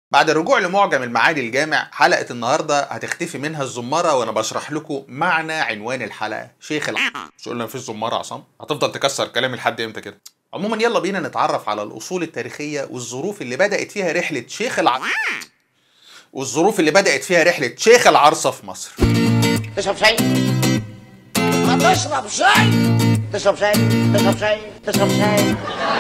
بعد الرجوع لمعجم المعاني الجامع حلقة النهاردة هتختفي منها الزمارة وأنا بشرح لكم معنى عنوان الحلقة شيخ الع... مش قلنا مفيش زمارة عصام هتفضل تكسر كلامي لحد امتى كده عموما يلا بينا نتعرف على الأصول التاريخية والظروف اللي بدأت فيها رحلة شيخ الع... والظروف اللي بدأت فيها رحلة شيخ العرصة في مصر تشرب شاي ما تشرب شاي تشرب شاي تشرب شاي تشرب شاي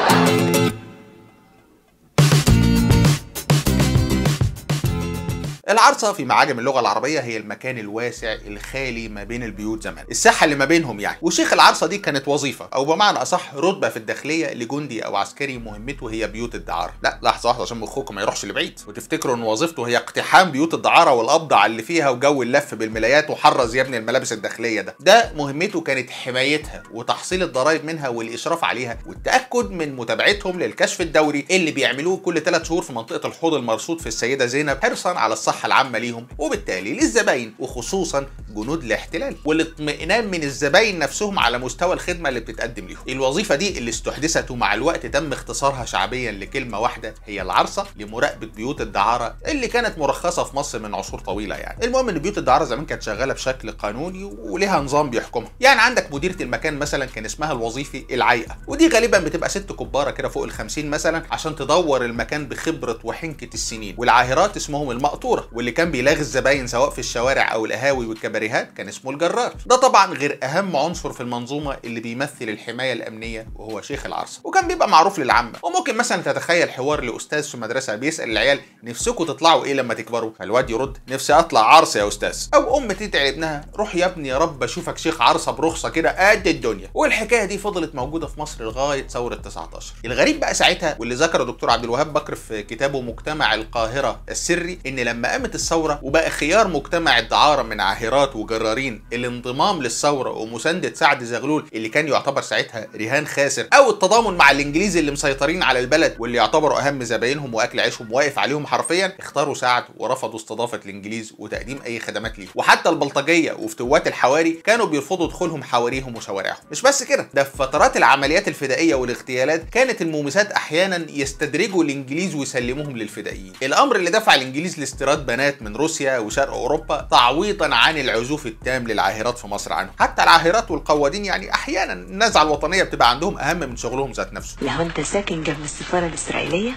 العرصة في معاجم اللغة العربية هي المكان الواسع الخالي ما بين البيوت زمان الساحة اللي ما بينهم يعني وشيخ العرصة دي كانت وظيفة أو بمعنى أصح رتبة في الداخلية لجندي أو عسكري مهمته هي بيوت الدعارة لا لحظة واحدة عشان مخكم ما يروحش لبعيد وتفتكروا إن وظيفته هي اقتحام بيوت الدعارة والقبض على اللي فيها وجو اللف بالملايات وحرز يا ابني الملابس الداخلية ده ده مهمته كانت حمايتها وتحصيل الضرائب منها والإشراف عليها والتأكد من متابعتهم للكشف الدوري اللي بيعملوه كل ثلاث شهور في منطقة الحوض المرصود في السيدة زينب حرصا على الصحة العامة ليهم وبالتالي للزباين وخصوصا جنود الاحتلال والاطمئنان من الزباين نفسهم على مستوى الخدمة اللي بتتقدم لهم الوظيفة دي اللي استحدثت ومع الوقت تم اختصارها شعبيا لكلمة واحدة هي العرصة لمراقبة بيوت الدعارة اللي كانت مرخصة في مصر من عصور طويلة يعني المهم ان بيوت الدعارة زمان كانت شغالة بشكل قانوني ولها نظام بيحكمها يعني عندك مديرة المكان مثلا كان اسمها الوظيفي العيقة ودي غالبا بتبقى ست كبارة كده فوق الخمسين مثلا عشان تدور المكان بخبرة وحنكة السنين والعاهرات اسمهم المقطورة واللي كان بيلاغي الزباين سواء في الشوارع او القهاوي والكباريهات كان اسمه الجرار ده طبعا غير اهم عنصر في المنظومه اللي بيمثل الحمايه الامنيه وهو شيخ العرصه وكان بيبقى معروف للعامه وممكن مثلا تتخيل حوار لاستاذ في مدرسه بيسال العيال نفسكم تطلعوا ايه لما تكبروا فالواد يرد نفسي اطلع عرص يا استاذ او ام تدعي لابنها روح يا ابني يا رب اشوفك شيخ عرصه برخصه كده قد الدنيا والحكايه دي فضلت موجوده في مصر لغايه ثوره 19 الغريب بقى ساعتها واللي ذكره دكتور عبد الوهاب بكر في كتابه مجتمع القاهره السري ان لما قامت الثوره وبقى خيار مجتمع الدعاره من عاهرات وجرارين الانضمام للثوره ومسانده سعد زغلول اللي كان يعتبر ساعتها رهان خاسر او التضامن مع الانجليز اللي مسيطرين على البلد واللي يعتبروا اهم زباينهم واكل عيشهم واقف عليهم حرفيا اختاروا سعد ورفضوا استضافه الانجليز وتقديم اي خدمات ليهم وحتى البلطجيه وفتوات الحواري كانوا بيرفضوا دخولهم حواريهم وشوارعهم مش بس كده ده في فترات العمليات الفدائيه والاغتيالات كانت المومسات احيانا يستدرجوا الانجليز ويسلموهم للفدائيين الامر اللي دفع الانجليز لاستيراد بنات من روسيا وشرق اوروبا تعويضا عن العزوف التام للعاهرات في مصر عنهم حتى العاهرات والقوادين يعني احيانا النزعه الوطنيه بتبقى عندهم اهم من شغلهم ذات نفسه لو انت ساكن جنب السفارة الإسرائيلية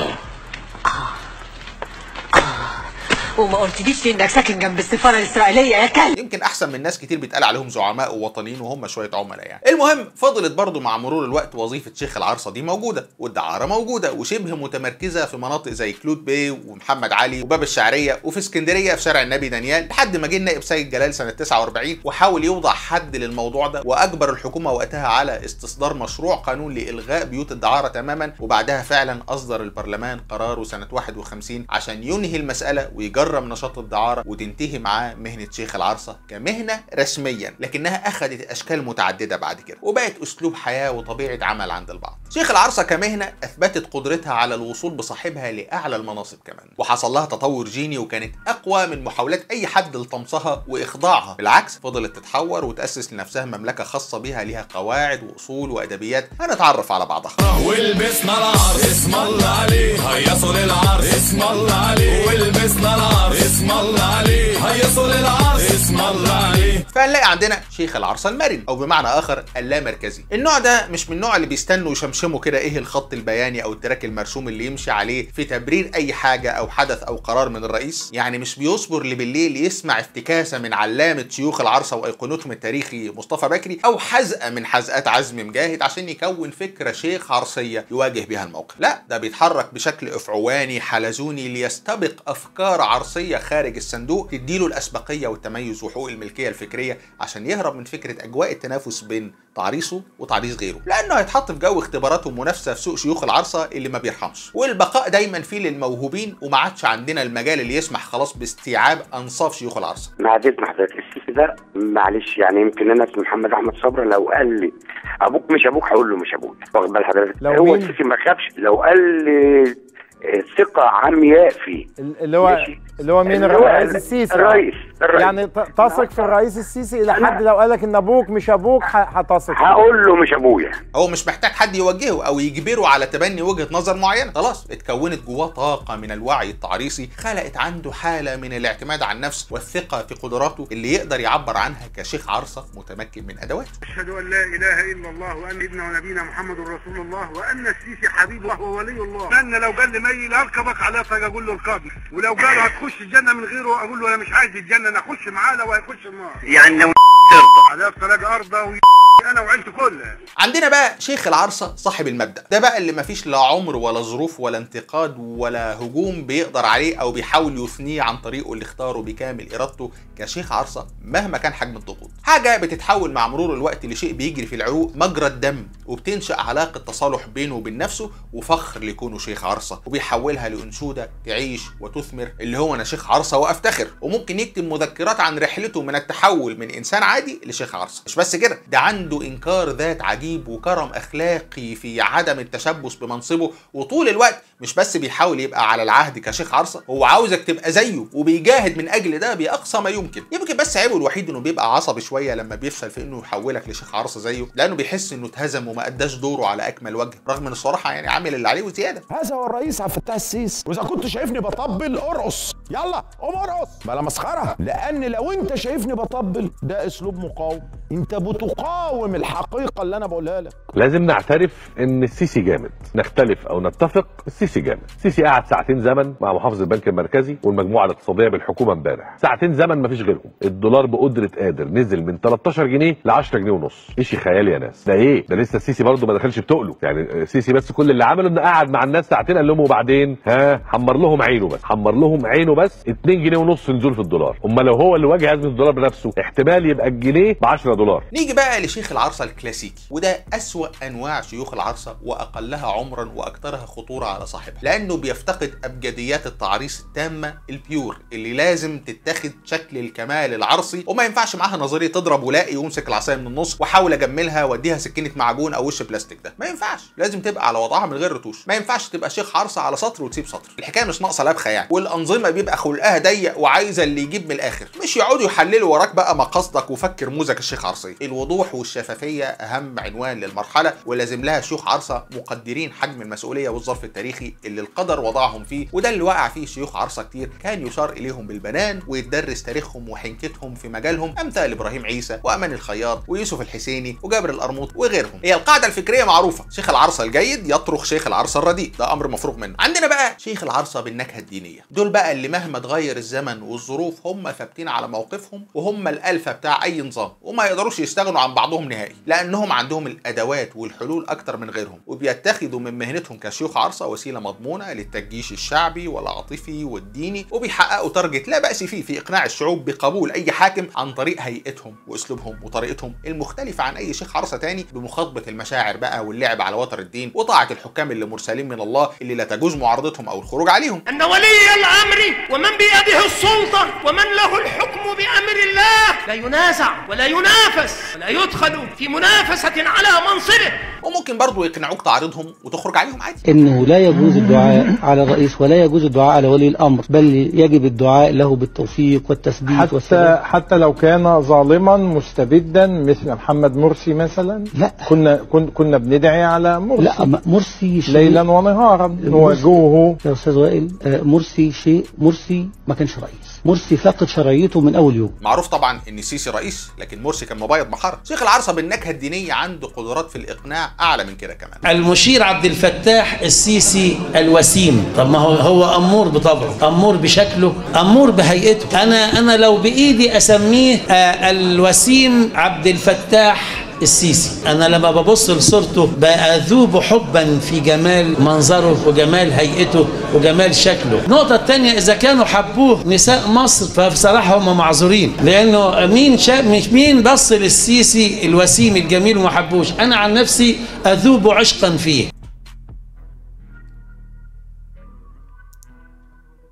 وما قلتليش انك ساكن جنب السفارة الإسرائيلية يا كلب يمكن احسن من ناس كتير بيتقال عليهم زعماء ووطنيين وهم شويه عملاء يعني المهم فضلت برضو مع مرور الوقت وظيفه شيخ العرصه دي موجوده والدعاره موجوده وشبه متمركزه في مناطق زي كلود بي ومحمد علي وباب الشعريه وفي اسكندريه في شارع النبي دانيال لحد ما جه النائب سيد جلال سنه 49 وحاول يوضع حد للموضوع ده واجبر الحكومه وقتها على استصدار مشروع قانون لالغاء بيوت الدعاره تماما وبعدها فعلا اصدر البرلمان قراره سنه 51 عشان ينهي المساله ويجرم نشاط الدعاره وتنتهي معاه مهنه شيخ العرصه كمهنه رسميا لكنها اخذت اشكال متعدده بعد كده وبقت اسلوب حياه وطبيعه عمل عند البعض شيخ العرصه كمهنه اثبتت قدرتها على الوصول بصاحبها لاعلى المناصب كمان وحصل لها تطور جيني وكانت اقوى من محاولات اي حد لطمسها واخضاعها بالعكس فضلت تتحور وتاسس لنفسها مملكه خاصه بها ليها قواعد واصول وادبيات هنتعرف على بعضها ولبسنا العرض اسم الله عليه هيصوا للعرض اسم الله عليه ولبسنا العرض اسم الله عليه هيصوا للعرض اسم الله عليه فهنلاقي عندنا شيخ العرصه المرن او بمعنى اخر اللامركزي النوع ده مش من النوع اللي بيستنوا يشمشموا كده ايه الخط البياني او التراك المرسوم اللي يمشي عليه في تبرير اي حاجه او حدث او قرار من الرئيس يعني مش بيصبر لبالليل يسمع افتكاسه من علامه شيوخ العرصه وايقونتهم التاريخي مصطفى بكري او حزقه من حزقات عزمي مجاهد عشان يكون فكره شيخ عرصيه يواجه بها الموقف لا ده بيتحرك بشكل افعواني حلزوني ليستبق افكار عرصيه خارج الصندوق تديله الاسبقيه والتميز وحقوق الملكيه الفكريه عشان يهرب من فكره اجواء التنافس بين تعريصه وتعريص غيره لانه هيتحط في جو اختبارات ومنافسه في سوق شيوخ العرصه اللي ما بيرحمش والبقاء دايما فيه للموهوبين وما عادش عندنا المجال اللي يسمح خلاص باستيعاب انصاف شيوخ العرصه بعد اذن حضرتك السيسي ده معلش يعني يمكن انا اسمي محمد احمد صبري لو قال لي ابوك مش ابوك هقول له مش ابوك واخد بال حضرتك لو هو مين؟ السيسي ما خافش لو قال لي ثقه عمياء فيه اللي هو ماشي. اللي هو مين اللي هو الرئيس السيسي الرئيس الرئيس. يعني ت- تثق في الرئيس السيسي الى حد لو قالك ان ابوك مش ابوك ح- هتثق هقول له مش ابويا هو مش محتاج حد يوجهه او يجبره على تبني وجهه نظر معينه خلاص اتكونت جواه طاقه من الوعي التعريصي خلقت عنده حاله من الاعتماد على النفس والثقه في قدراته اللي يقدر يعبر عنها كشيخ عرصه متمكن من ادواته أشهد أن لا إله إلا الله وأن سيدنا ونبينا محمد رسول الله وأن السيسي حبيب الله وولي الله أن لو قال لي ميل أركبك على فجأة أقول له اركبني ولو قال هتخش الجنة من غيره أقول له أنا مش عايز الجنة أنا أخش معاه لو هيخش النار يعني لو على فلاج أرضى وي- أنا وعيلتي كلها عندنا بقى شيخ العرصة صاحب المبدأ ده بقى اللي مفيش لا عمر ولا ظروف ولا انتقاد ولا هجوم بيقدر عليه او بيحاول يثنيه عن طريقه اللي اختاره بكامل ارادته كشيخ عرصة مهما كان حجم الضغوط حاجة بتتحول مع مرور الوقت لشيء بيجري في العروق مجرى الدم وبتنشأ علاقة تصالح بينه وبين نفسه وفخر لكونه شيخ عرصة وبيحولها لأنشودة تعيش وتثمر اللي هو أنا شيخ عرصة وأفتخر وممكن يكتب مذكرات عن رحلته من التحول من إنسان عادي لشيخ عرصة مش بس كده ده عنده إنكار ذات عجيب وكرم أخلاقي في عدم التشبث بمنصبه وطول الوقت مش بس بيحاول يبقى على العهد كشيخ عرصة هو عاوزك تبقى زيه وبيجاهد من أجل ده بأقصى ما يمكن يمكن بس عيبه الوحيد إنه بيبقى عصبي شوية لما بيفشل في إنه يحولك لشيخ عرصة زيه لأنه بيحس إنه اتهزم وما أداش دوره على أكمل وجه رغم إن الصراحة يعني عامل اللي عليه وزيادة هذا هو الرئيس عبد الفتاح السيسي واذا كنت شايفني بطبل ارقص يلا قوم ارقص بلا مسخره لان لو انت شايفني بطبل ده اسلوب مقاوم انت بتقاوم الحقيقه اللي انا بقولها لك لازم نعترف ان السيسي جامد نختلف او نتفق السيسي جامد السيسي قعد ساعتين زمن مع محافظ البنك المركزي والمجموعه الاقتصاديه بالحكومه امبارح ساعتين زمن مفيش غيرهم الدولار بقدره قادر نزل من 13 جنيه ل 10 جنيه ونص شيء خيالي يا ناس ده ايه ده لسه السيسي برضه ما دخلش بتقله يعني السيسي بس كل اللي عمله انه قعد مع الناس ساعتين قال لهم وبعدين ها حمر لهم عينه بس حمر لهم عينه بس 2 جنيه ونص نزول في الدولار امال لو هو اللي واجه ازمه الدولار بنفسه احتمال يبقى الجنيه ب 10 دولار نيجي بقى لشيخ العرصة الكلاسيكي وده أسوأ أنواع شيوخ العرصة وأقلها عمرا وأكثرها خطورة على صاحبها لأنه بيفتقد أبجديات التعريص التامة البيور اللي لازم تتاخد شكل الكمال العرصي وما ينفعش معاها نظرية تضرب ولاقي وامسك العصاية من النص وحاول أجملها وأديها سكينة معجون أو وش بلاستيك ده ما ينفعش لازم تبقى على وضعها من غير رتوش ما ينفعش تبقى شيخ عرصة على سطر وتسيب سطر الحكاية مش ناقصة لبخة يعني والأنظمة بيبقى خلقها ضيق وعايزة اللي يجيب من الآخر مش يقعدوا يحللوا وراك بقى مقاصدك وفكر موزك الشيخ عرصية الوضوح والشفافية أهم عنوان للمرحلة ولازم لها شيوخ عرصة مقدرين حجم المسؤولية والظرف التاريخي اللي القدر وضعهم فيه وده اللي وقع فيه شيوخ عرصة كتير كان يشار إليهم بالبنان ويتدرس تاريخهم وحنكتهم في مجالهم أمثال إبراهيم عيسى وأمان الخياط ويوسف الحسيني وجابر القرموط وغيرهم هي القاعدة الفكرية معروفة شيخ العرصة الجيد يطرق شيخ العرصة الرديء ده أمر مفروغ منه عندنا بقى شيخ العرصة بالنكهة الدينية دول بقى اللي مهما تغير الزمن والظروف هم ثابتين على موقفهم وهم الألفة بتاع أي نظام وما يقدروش يستغنوا عن بعضهم نهائي لأنهم عندهم الأدوات والحلول أكتر من غيرهم وبيتخذوا من مهنتهم كشيوخ عرصة وسيلة مضمونة للتجيش الشعبي والعاطفي والديني وبيحققوا تارجت لا بأس فيه في إقناع الشعوب بقبول أي حاكم عن طريق هيئتهم وأسلوبهم وطريقتهم المختلفة عن أي شيخ عرصة تاني بمخاطبة المشاعر بقى واللعب على وتر الدين وطاعة الحكام اللي مرسلين من الله اللي لا تجوز معارضتهم أو الخروج عليهم أن ولي الأمر ومن بيده السلطة ومن له الحكم بأمر الله لا ينازع ولا ينافس ولا يدخل في منافسة على منصبه وممكن برضه يقنعوك تعارضهم وتخرج عليهم عادي انه لا يجوز الدعاء على الرئيس ولا يجوز الدعاء على ولي الامر بل يجب الدعاء له بالتوفيق والتثبيت حتى والسلام حتى لو كان ظالما مستبدا مثل محمد مرسي مثلا لا كنا كن كنا بندعي على مرسي لا م- مرسي شيء ليلا ونهارا نواجهه يا استاذ وائل آه، مرسي شيء مرسي ما كانش رئيس مرسي فقد شرعيته من اول يوم معروف طبعا ان السيسي رئيس لكن مرسي كان مبيض محاره شيخ العرصه بالنكهه الدينيه عنده قدرات في الاقناع اعلى من كده كمان المشير عبد الفتاح السيسي الوسيم طب ما هو هو امور بطبعه امور بشكله امور بهيئته انا انا لو بايدي اسميه آه، الوسيم عبد الفتاح السيسي انا لما ببص لصورته بأذوب حبا في جمال منظره وجمال هيئته وجمال شكله النقطة الثانية إذا كانوا حبوه نساء مصر فبصراحة هم معذورين لأنه مين شا... مش مين بص للسيسي الوسيم الجميل وما حبوش أنا عن نفسي أذوب عشقا فيه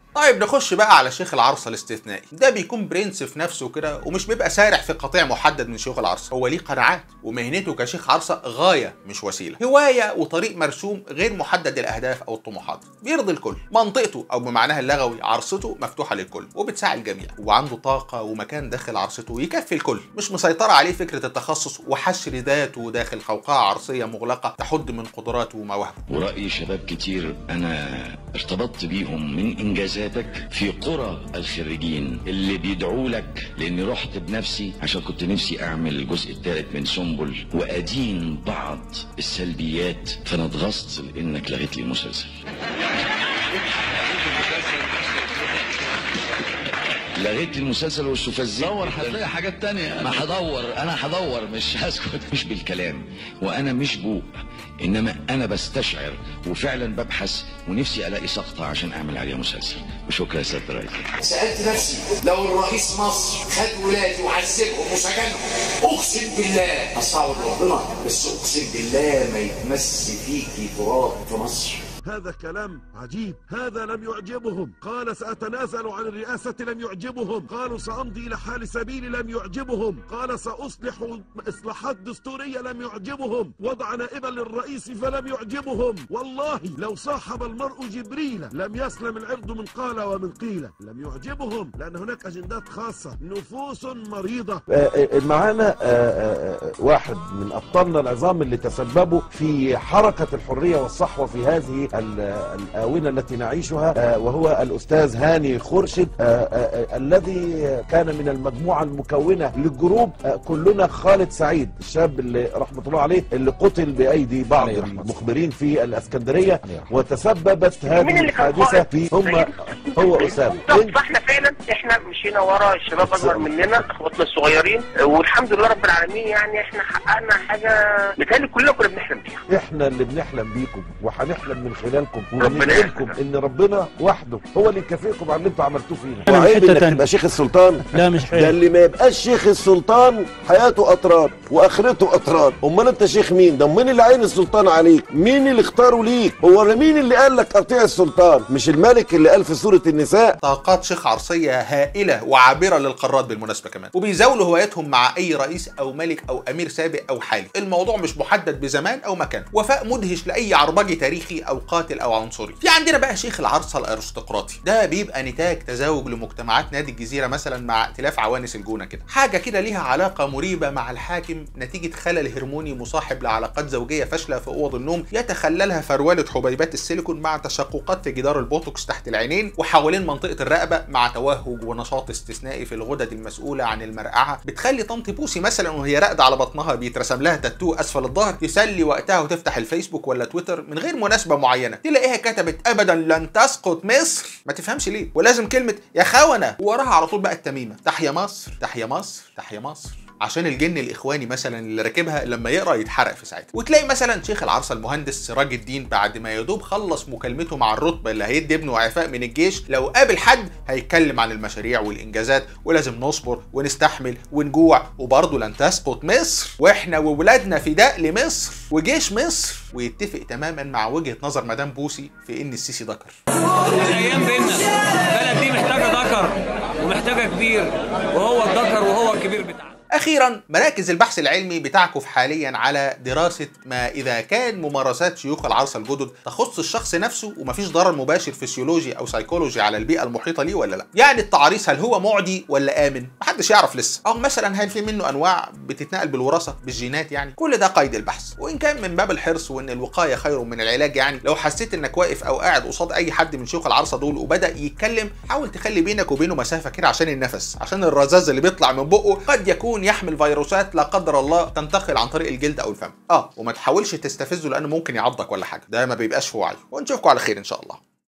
طيب نخش بقى على شيخ العرصه الاستثنائي ده بيكون برنس في نفسه كده ومش بيبقى سارح في قطيع محدد من شيوخ العرصه هو ليه قناعات ومهنته كشيخ عرصه غايه مش وسيله هوايه وطريق مرسوم غير محدد الاهداف او الطموحات بيرضي الكل منطقته او بمعناها اللغوي عرصته مفتوحه للكل وبتساعد الجميع وعنده طاقه ومكان داخل عرصته يكفي الكل مش مسيطره عليه فكره التخصص وحشر ذاته داخل قوقعه عرصيه مغلقه تحد من قدراته ومواهبه ورأي شباب كتير أنا ارتبطت بيهم من إنجازاتك في قرى الخريجين اللي بيدعوا لك لأني رحت بنفسي عشان كنت نفسي أعمل الجزء الثالث من سنبل وأدين بعض السلبيات فأنا اتغصت لأنك لغيت لي المسلسل لغيت المسلسل والسفزي دور هتلاقي حاجات تانية ما هدور انا هدور مش هسكت مش بالكلام وانا مش بوق انما انا بستشعر وفعلا ببحث ونفسي الاقي سقطة عشان اعمل عليها مسلسل وشكرا يا سيادة الرئيس سألت نفسي لو الرئيس مصر خد ولادي وعذبهم وسجنهم أقسم بالله أستعوض ربنا بس أقسم بالله ما يتمس فيكي تراب في مصر هذا كلام عجيب هذا لم يعجبهم قال سأتنازل عن الرئاسة لم يعجبهم قالوا سأمضي إلى حال سبيل لم يعجبهم قال سأصلح إصلاحات دستورية لم يعجبهم وضع نائبا للرئيس فلم يعجبهم والله لو صاحب المرء جبريل لم يسلم العرض من قال ومن قيل لم يعجبهم لأن هناك أجندات خاصة نفوس مريضة معانا واحد من أبطالنا العظام اللي تسببوا في حركة الحرية والصحوة في هذه الآونة التي نعيشها وهو الأستاذ هاني خورشد الذي كان من المجموعة المكونة للجروب كلنا خالد سعيد الشاب اللي رحمة الله عليه اللي قتل بأيدي بعض المخبرين في الأسكندرية وتسببت هذه الحادثة في هم هو أسامة فاحنا فعلا احنا مشينا ورا الشباب اكبر مننا اخواتنا الصغيرين والحمد لله رب العالمين يعني احنا حققنا حاجه بتهيألي كلنا كنا بنحلم بيها احنا اللي بنحلم بيكم وهنحلم من خلالكم وندعي لكم ان ربنا وحده هو اللي يكافئكم على اللي انتوا عملتوه فينا وعيب انك تبقى شيخ السلطان لا مش ده حلو اللي ما يبقاش شيخ السلطان حياته اطراد واخرته اطراد امال انت شيخ مين ده مين اللي عين السلطان عليك مين اللي اختاره ليك هو مين اللي قال لك اطيع السلطان مش الملك اللي قال في سوره النساء طاقات شيخ عرصية هائلة وعابرة للقارات بالمناسبة كمان وبيزاولوا هواياتهم مع أي رئيس أو ملك أو أمير سابق أو حالي الموضوع مش محدد بزمان أو مكان وفاء مدهش لأي عربجي تاريخي أو قاتل أو عنصري في عندنا بقى شيخ العرصة الأرستقراطي ده بيبقى نتاج تزاوج لمجتمعات نادي الجزيرة مثلا مع ائتلاف عوانس الجونة كده حاجة كده ليها علاقة مريبة مع الحاكم نتيجة خلل هرموني مصاحب لعلاقات زوجية فاشلة في أوض النوم يتخللها فرولة حبيبات السيليكون مع تشققات في جدار البوتوكس تحت العينين وحوالين منطقة الرقبة مع توهج ونشاط استثنائي في الغدد المسؤولة عن المرقعة بتخلي طنط بوسي مثلا وهي راقدة على بطنها بيترسم لها تاتو أسفل الظهر تسلي وقتها وتفتح الفيسبوك ولا تويتر من غير مناسبة معينة تلاقيها كتبت أبدا لن تسقط مصر ما تفهمش ليه ولازم كلمة يا خونة وراها على طول بقى التميمة تحيا مصر تحيا مصر تحيا مصر عشان الجن الاخواني مثلا اللي راكبها لما يقرا يتحرق في ساعتها وتلاقي مثلا شيخ العرصه المهندس سراج الدين بعد ما يدوب خلص مكالمته مع الرتبه اللي هيدي ابنه اعفاء من الجيش لو قابل حد هيتكلم عن المشاريع والانجازات ولازم نصبر ونستحمل ونجوع وبرضه لن تسقط مصر واحنا وولادنا فداء لمصر وجيش مصر ويتفق تماما مع وجهه نظر مدام بوسي في ان السيسي ذكر الايام بينا البلد دي محتاجه ذكر ومحتاجه كبير وهو الذكر وهو الكبير بتاعنا اخيرا مراكز البحث العلمي بتعكف حاليا على دراسه ما اذا كان ممارسات شيوخ العرصه الجدد تخص الشخص نفسه ومفيش ضرر مباشر فسيولوجي او سيكولوجي على البيئه المحيطه ليه ولا لا يعني التعريس هل هو معدي ولا امن محدش يعرف لسه او مثلا هل في منه انواع بتتنقل بالوراثه بالجينات يعني كل ده قيد البحث وان كان من باب الحرص وان الوقايه خير من العلاج يعني لو حسيت انك واقف او قاعد قصاد اي حد من شيوخ العرصه دول وبدا يتكلم حاول تخلي بينك وبينه مسافه كده عشان النفس عشان الرذاذ اللي بيطلع من بقه قد يكون يحمل فيروسات لا قدر الله تنتقل عن طريق الجلد او الفم اه وما تحاولش تستفزه لانه ممكن يعضك ولا حاجه ده ما بيبقاش في وعي ونشوفكم على خير ان شاء الله